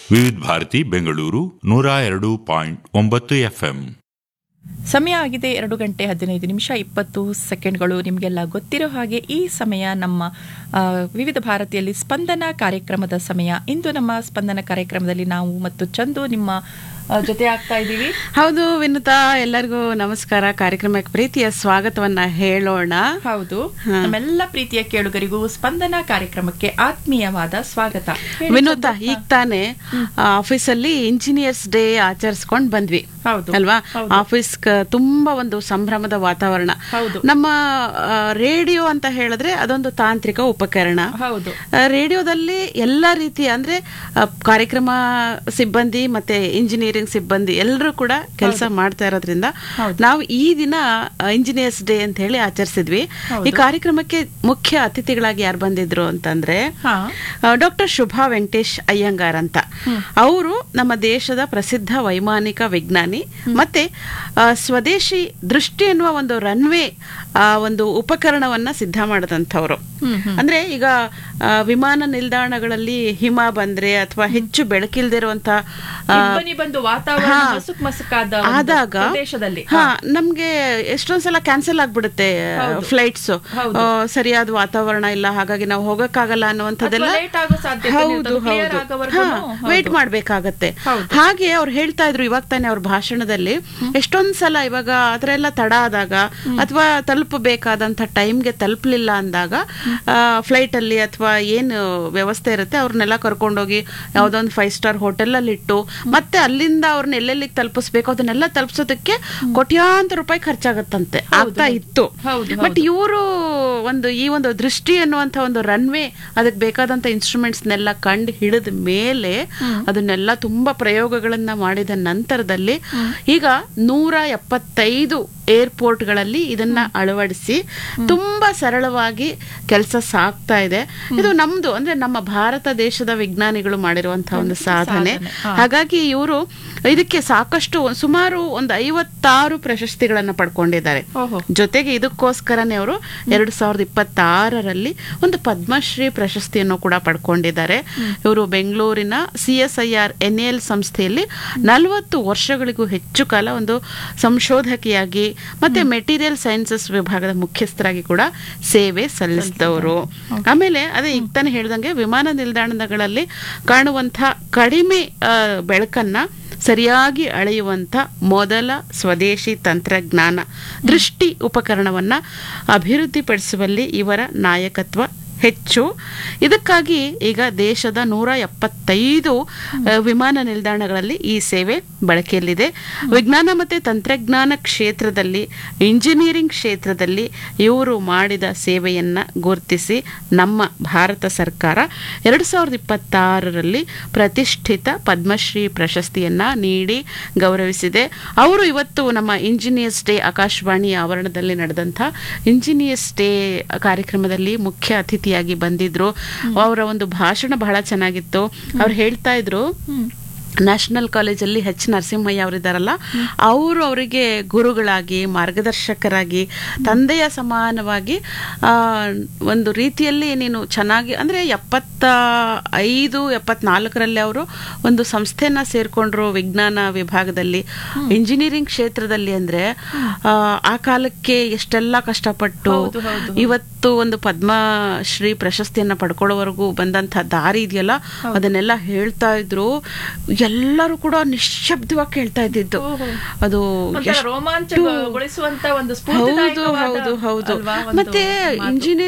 ವಿವಿಧ ಭಾರತಿ ಬೆಂಗಳೂರು ನೂರ ಎರಡು ಪಾಯಿಂಟ್ ಒಂಬತ್ತು ಎಫ್ಎಂ ಸಮಯ ಆಗಿದೆ ಎರಡು ಗಂಟೆ ಹದಿನೈದು ನಿಮಿಷ ಇಪ್ಪತ್ತು ಸೆಕೆಂಡ್ಗಳು ನಿಮಗೆಲ್ಲ ಗೊತ್ತಿರೋ ಹಾಗೆ ಈ ಸಮಯ ನಮ್ಮ ಆ, ವಿವಿಧ ಭಾರತಿಯಲ್ಲಿ ಸ್ಪಂದನ ಕಾರ್ಯಕ್ರಮದ ಸಮಯ ಇಂದು ನಮ್ಮ ಸ್ಪಂದನ ಕಾರ್ಯಕ್ರಮದಲ್ಲಿ ನಾವು ಮತ್ತು ಚಂದು ನಿಮ್ಮ ಆ, ಜೊತೆ ಆಗ್ತಾ ಇದ್ದೀವಿ ಹೌದು ವಿನುತಾ ಎಲ್ಲರಿಗೂ ನಮಸ್ಕಾರ ಕಾರ್ಯಕ್ರಮಕ್ಕೆ ಪ್ರೀತಿಯ ಸ್ವಾಗತವನ್ನ ಹೇಳೋಣ ಹೌದು ನಮ್ಮೆಲ್ಲ ಪ್ರೀತಿಯ ಕೇಳುಗರಿಗೂ ಸ್ಪಂದನ ಕಾರ್ಯಕ್ರಮಕ್ಕೆ ಆತ್ಮೀಯವಾದ ಸ್ವಾಗತ ಹೇಳಿ ವಿನುತಾ ಚಂದು. ಈಗ ತಾನೇ ಆಫೀಸಲ್ಲಿ ಇಂಜಿನಿಯರ್ಸ್ ಡೇ ಆಚರಿಸ್ಕೊಂಡ್ ಬಂದ್ವಿ ಹೌದು. ಅಲ್ವಾ ಹೌದು. ಆಫೀಸ್ ತುಂಬಾ ಒಂದು ಸಂಭ್ರಮದ ವಾತಾವರಣ ಹೌದು. ನಮ್ಮ ರೇಡಿಯೋ ಅಂತ ಹೇಳಿದ್ರೆ ಅದೊಂದು ತಾಂತ್ರಿಕ ಉಪಕರಣ ಹೌದು ಆ, ರೇಡಿಯೋದಲ್ಲಿ ಎಲ್ಲ ರೀತಿಯ ಅಂದ್ರೆ ಆ, ಕಾರ್ಯಕ್ರಮ ಸಿಬ್ಬಂದಿ ಮತ್ತೆ ಇಂಜಿನಿಯರಿಂಗ್ ಸಿಬ್ಬಂದಿ ಎಲ್ಲರೂ ಕೂಡ ಕೆಲಸ ಮಾಡ್ತಾ ಇರೋದ್ರಿಂದ ಹೌದು. ನಾವು ಈ ದಿನ ಇಂಜಿನಿಯರ್ಸ್ ಡೇ ಅಂತ ಹೇಳಿ ಆಚರಿಸಿದ್ವಿ ಹೌದು. ಈ ಕಾರ್ಯಕ್ರಮಕ್ಕೆ ಮುಖ್ಯ ಅತಿಥಿಗಳಾಗಿ ಯಾರು ಬಂದಿದ್ರು ಅಂತಂದ್ರೆ ಹಾ ಡಾಕ್ಟರ್ ಶುಭಾ ವೆಂಕಟೇಶ್ ಅಯ್ಯಂಗಾರ್ ಅಂತ ಅವರು ನಮ್ಮ ದೇಶದ ಪ್ರಸಿದ್ಧ ವೈಮಾನಿಕ ವಿಜ್ಞಾನಿ ಮತ್ತೆ ಆ, ಸ್ವದೇಶಿ ದೃಷ್ಟಿ ಎನ್ನುವ ಒಂದು ರನ್ವೇ ಆ ಒಂದು ಉಪಕರಣವನ್ನ ಸಿದ್ಧ ಮಾಡದಂಥವ್ರು ಹ್ಮ್, ಹ್ಮ್. ಅಂದ್ರೆ ಈಗ ಆ, ವಿಮಾನ ನಿಲ್ದಾಣಗಳಲ್ಲಿ ಹಿಮ ಬಂದ್ರೆ ಅಥವಾ ಹೆಚ್ಚು ಬೆಳಕಿಲ್ದಿರುವಂತ ಆ, ಇಬ್ಬನಿ ಬಂದು ವಾತಾವರಣ ಹಾ. ಮಸುಕ್ ಮಸುಕಾದ ಒಂದು ಆದಾಗ ಪ್ರದೇಶದಲ್ಲಿ ಹಾ ನಮ್ಗೆ ಎಷ್ಟೊಂದ್ಸಲ ಕ್ಯಾನ್ಸಲ್ ಆಗ್ಬಿಡುತ್ತೆ ಹೌದು. ಫ್ಲೈಟ್ಸ್ ಹೌದು. ಸರಿಯಾದ ವಾತಾವರಣ ಇಲ್ಲ ಹಾಗಾಗಿ ನಾವು ಹೋಗಕ್ಕಾಗಲ್ಲ ಅನ್ನುವಂಥದ್ದೆಲ್ಲ ಅಥವಾ late ಆಗೋ ಸಾಧ್ಯತೆ ಹೌದು ಇರ್ತದೆ. Clear ಹೌದು ಆಗೋವರ್ಗುನು ಹೌದು. ವೇಟ್ ಮಾಡ್ಬೇಕಾಗತ್ತೆ ಹೌದು. ಹಾಗೆ ಅವ್ರು ಹೇಳ್ತಾ ಇದ್ರು ಇವಾಗ ತಾನೇ ಅವ್ರ ಭಾಷಣದಲ್ಲಿ ಎಷ್ಟೊಂದ್ ಸಲ ಇವಾಗ ಆತರ ಎಲ್ಲ ತಡ ಆದಾಗ ಅಥವಾ ತಲುಪಬೇಕಾದಂತ ಟೈಮ್ಗೆ ತಲುಪಲಿಲ್ಲ ಅಂದಾಗ ಫ್ಲೈಟ್ ಅಲ್ಲಿ ಅಥವಾ ಏನು ವ್ಯವಸ್ಥೆ ಇರುತ್ತೆ ಅವ್ರನ್ನೆಲ್ಲ ಕರ್ಕೊಂಡೋಗಿ ಯಾವ್ದೊಂದು ಫೈವ್ ಸ್ಟಾರ್ ಹೋಟೆಲ್ ಅಲ್ಲಿ ಇಟ್ಟು ಮತ್ತೆ ಅಲ್ಲಿಂದ ಅವ್ರನ್ನ ಎಲ್ಲೆಲ್ಲಿಗೆ ತಲುಪಿಸ್ಬೇಕು ಅದನ್ನೆಲ್ಲ ತಲುಪಿಸೋದಕ್ಕೆ ಕೋಟ್ಯಾಂತರ ರೂಪಾಯಿ ಖರ್ಚಾಗತ್ತಂತೆ ಆಗ್ತಾ ಇತ್ತು ಹೌದು, ಬಟ್ ಇವರು ಒಂದು ಈ ಒಂದು ದೃಷ್ಟಿ ಅನ್ನುವಂಥ ಒಂದು ರನ್ವೇ ಅದಕ್ಕೆ ಬೇಕಾದಂತ ಇನ್ಸ್ಟ್ರೂಮೆಂಟ್ಸ್ನೆಲ್ಲ ಕಂಡು ಹಿಡಿದ ಮೇಲೆ ಅದನ್ನೆಲ್ಲ ತುಂಬಾ ಪ್ರಯೋಗಗಳನ್ನ ಮಾಡಿದ ನಂತರದಲ್ಲಿ ಈಗ ನೂರ ಎಪ್ಪತ್ತೈದು ಏರ್ಪೋರ್ಟ್ಗಳಲ್ಲಿ ಇದನ್ನ ಅಳವಡಿಸಿ ತುಂಬಾ ಸರಳವಾಗಿ ಕೆಲಸ ಸಾಗ್ತಾ ಇದೆ ಇದು ನಮ್ದು ಅಂದ್ರೆ ನಮ್ಮ ಭಾರತ ದೇಶದ ವಿಜ್ಞಾನಿಗಳು ಮಾಡಿರುವಂತಹ ಒಂದು ಸಾಧನೆ ಸಾಧನೆ, ಹಾ. ಹಾಗಾಗಿ ಇವರು ಇದಕ್ಕೆ ಸಾಕಷ್ಟು ಸುಮಾರು ಒಂದು ಐವತ್ತಾರು ಪ್ರಶಸ್ತಿಗಳನ್ನ ಪಡ್ಕೊಂಡಿದ್ದಾರೆ ಓಹೋ ಜೊತೆಗೆ ಇದಕ್ಕೋಸ್ಕರನೇ ಅವರು ಎರಡು ಸಾವಿರದ ಇಪ್ಪತ್ತಾರರಲ್ಲಿ ಒಂದು ಪದ್ಮಶ್ರೀ ಪ್ರಶಸ್ತಿಯನ್ನು ಕೂಡ ಪಡ್ಕೊಂಡಿದ್ದಾರೆ ಇವರು ಬೆಂಗಳೂರಿನ C S I R N L ಸಂಸ್ಥೆಯಲ್ಲಿ ನಲವತ್ತು ವರ್ಷಗಳಿಗೂ ಹೆಚ್ಚು ಕಾಲ ಒಂದು ಸಂಶೋಧಕಿಯಾಗಿ ಮತ್ತೆ ಮೆಟೀರಿಯಲ್ ಸೈನ್ಸಸ್ ವಿಭಾಗದ ಮುಖ್ಯಸ್ಥರಾಗಿ ಕೂಡ ಸೇವೆ ಸಲ್ಲಿಸಿದವರು ಆಮೇಲೆ ಅದೇ ಈಗ ತಾನೇ ಹೇಳ್ದಂಗೆ ವಿಮಾನ ನಿಲ್ದಾಣಗಳಲ್ಲಿ ಕಾಣುವಂತಹ ಕಡಿಮೆ ಆ, ಬೆಳಕನ್ನ ಸರಿಯಾಗಿ ಅಳೆಯುವಂತ ಮೊದಲ ಸ್ವದೇಶಿ ತಂತ್ರಜ್ಞಾನ ದೃಷ್ಟಿ ಉಪಕರಣವನ್ನ ಅಭಿವೃದ್ಧಿಪಡಿಸುವಲ್ಲಿ ಇವರ ನಾಯಕತ್ವ ಹೆಚ್ಚು ಇದಕ್ಕಾಗಿ ಈಗ ದೇಶದ ನೂರ ಎಪ್ಪತ್ತೈದು ಆ, ವಿಮಾನ ನಿಲ್ದಾಣಗಳಲ್ಲಿ ಈ ಸೇವೆ ಬಳಕೆಯಲ್ಲಿದೆ ವಿಜ್ಞಾನ ಮತ್ತು ತಂತ್ರಜ್ಞಾನ ಕ್ಷೇತ್ರದಲ್ಲಿ ಇಂಜಿನಿಯರಿಂಗ್ ಕ್ಷೇತ್ರದಲ್ಲಿ ಇವರು ಮಾಡಿದ ಸೇವೆಯನ್ನ ಗುರುತಿಸಿ ನಮ್ಮ ಭಾರತ ಸರ್ಕಾರ ಎರಡು ಸಾವಿರದ ಇಪ್ಪತ್ತಾರರಲ್ಲಿ ಪ್ರತಿಷ್ಠಿತ ಪದ್ಮಶ್ರೀ ಪ್ರಶಸ್ತಿಯನ್ನ ನೀಡಿ ಗೌರವಿಸಿದೆ ಅವರು ಇವತ್ತು ನಮ್ಮ ಇಂಜಿನಿಯರ್ಸ್ ಡೇ ಆಕಾಶವಾಣಿ ಆವರಣದಲ್ಲಿ ನಡೆದಂಥ ಇಂಜಿನಿಯರ್ಸ್ ಡೇ ಕಾರ್ಯಕ್ರಮದಲ್ಲಿ ಮುಖ್ಯ ಅತಿಥಿಯಾಗಿ ಬಂದಿದ್ರು ಅವರ ಒಂದು ಭಾಷಣ ಬಹಳ ಚೆನ್ನಾಗಿತ್ತು ಅವ್ರು ಹೇಳ್ತಾ ಇದ್ರು ನ್ಯಾಷನಲ್ ಕಾಲೇಜಲ್ಲಿ ಎಚ್ ನರಸಿಂಹಯ್ಯ ಅವರಿದ್ದಾರಲ್ಲ ಅವರು ಅವರಿಗೆ ಗುರುಗಳಾಗಿ ಮಾರ್ಗದರ್ಶಕರಾಗಿ ತಂದೆಯ ಸಮಾನವಾಗಿ ಆ, ಒಂದು ರೀತಿಯಲ್ಲಿ ನೀನು ಚೆನ್ನಾಗಿ ಅಂದರೆ ಎಪ್ಪತ್ತ ಐದು ಎಪ್ಪತ್ನಾಲ್ಕರಲ್ಲಿ ಅವರು ಒಂದು ಸಂಸ್ಥೆನ ಸೇರ್ಕೊಂಡ್ರು ವಿಜ್ಞಾನ ವಿಭಾಗದಲ್ಲಿ ಇಂಜಿನಿಯರಿಂಗ್ ಕ್ಷೇತ್ರದಲ್ಲಿ ಅಂದರೆ ಆ ಕಾಲಕ್ಕೆ ಎಷ್ಟೆಲ್ಲ ಕಷ್ಟಪಟ್ಟು ಹೌದು, ಹೌದು. ಇವತ್ತು ಒಂದು ಪದ್ಮಶ್ರೀ ಪ್ರಶಸ್ತಿಯನ್ನ ಪಡ್ಕೊಳ್ಳೋವರೆಗೂ ಬಂದಂಥ ದಾರಿ ಇದೆಯಲ್ಲ ಅದನ್ನೆಲ್ಲ ಹೇಳ್ತಾ ಇದ್ರು ಎಲ್ಲರೂ ಕೂಡ ನಿಶ್ಶಬ್ದವಾಗಿ ಕೇಳ್ತಾ ಇದ್ದಿದ್ದು ಓಹೋ. ಅದು ಒಂಥರ ಎಷ್ಟು- ರೋಮಾಂಚಗೊಳಿಸುವಂತ ಒಂದು ಹೌದು ಸ್ಫೂರ್ತಿದಾಯಕವಾದ ಹೌದು ಹೌದು ಅಲ್ವಾ ಒಂದು ಮತ್ತೆ ಮಾತು. ಇಂಜಿನಿಯರ್